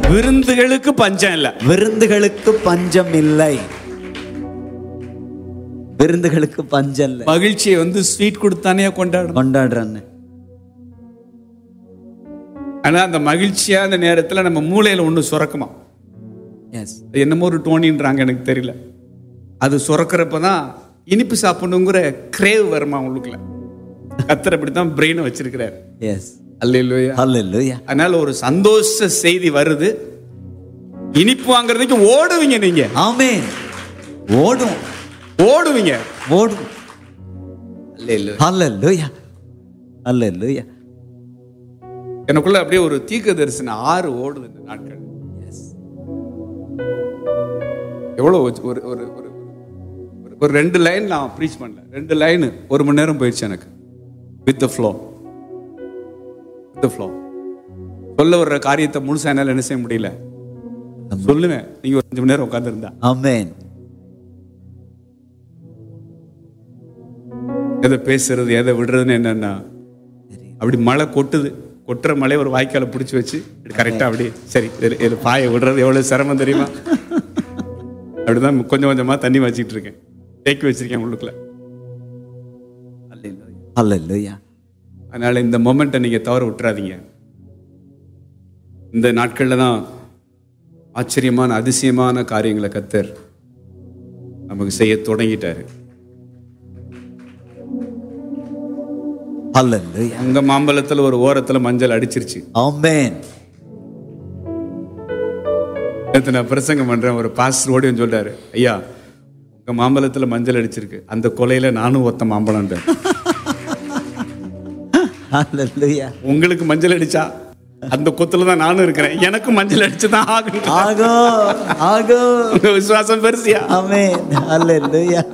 விருந்துகளுக்கு பஞ்சம் இல்ல விருந்துகளுக்கு பஞ்சம் இல்லை விருந்துகளுக்கு பஞ்சம் இல்லை மகிழ்ச்சியை வந்து ஸ்வீட் கொடுத்தானே கொண்டாடணும் கொண்டாடுறேன்னு ஆனா அந்த மகிழ்ச்சியான நேரத்துல நம்ம மூளையில ஒண்ணு சுரக்குமா எஸ் அது என்னமோ ஒரு டோனின்றாங்க எனக்கு தெரியல அது சுரக்கிறப்ப தான் இனிப்பு சாப்பிடணுங்கிற கிரேவ் வருமா உங்களுக்குள்ள கத்தர் அப்படித்தான் பிரெயினை வச்சிருக்கிறார் எஸ் அல்லையா ஹalleluya அதனால ஒரு சந்தோஷ செய்தி வருது இனிப்பு வாங்குறதுக்கு ஓடுவீங்க நீங்க ஆமென் ஓடும் ஓடுவீங்க ஓடும் ஹalleluya ஹalleluya எனக்குள்ள அப்படியே ஒரு தீர்க்க தரிசன ஆறு ஓடுது இந்த நாட்கள் எவ்வளவு ஒரு ஒரு ஒரு ஒரு- ஒரு- ஒரு ரெண்டு லைன் நான் ப்ரீச் பண்ணல ரெண்டு லைன் ஒரு மணி நேரம் போயிடுச்சு எனக்கு with the flow with the flow சொல்ல வர்ற காரியத்தை முழுசா என்னால என்ன செய்ய முடியல சொல்லுவேன் நீங்க ஒரு அஞ்சு மணி நேரம் உட்காந்துருந்தா ஆமென் எதை பேசுறது எதை விடுறதுன்னு என்னன்னா அப்படி மழை கொட்டுது கொட்டுற மழை ஒரு வாய்க்கால பிடிச்சி வச்சு கரெக்டா அப்படி சரி இது- இது பாயை விடுறது எவ்வளவு சிரமம் தெரியுமா அப்படிதான் கொஞ்சம் கொஞ்சமா தண்ணி வச்சுக்கிட்டு இருக்கேன் தேக்கி வச்சிருக்கேன் உள்ளுக்குள்ள ஹalleluya அதனால இந்த மொமெண்ட்டை நீங்க தவற விட்டுறாதீங்க இந்த நாட்கள்ல தான் ஆச்சரியமான அதிசயமான காரியங்களை கத்தர் நமக்கு செய்ய தொடங்கிட்டாரு ஹalleluya அங்க மாம்பழத்துல ஒரு ஓரத்துல மஞ்சள் அடிச்சிருச்சு ஆமென் நேத்து நான் பிரசங்கம் பண்றேன் ஒரு பாஸ்டர் ஓடி வந்து சொல்றாரு ஐயா உங்க மாம்பழத்துல மஞ்சள் அடிச்சிருக்கு அந்த கொலையில நானும் ஒத்த மாம்பழம் ஹalleluya உங்களுக்கு மஞ்சள் அடிச்சா அந்த கொத்துல தான் நானும் இருக்கிறேன் எனக்கு மஞ்சள் அடிச்சு தான் ஆகணும் ஆகோ ஆகோ உங்க விசுவாசம் பெருசியா ஆமென் ஹalleluya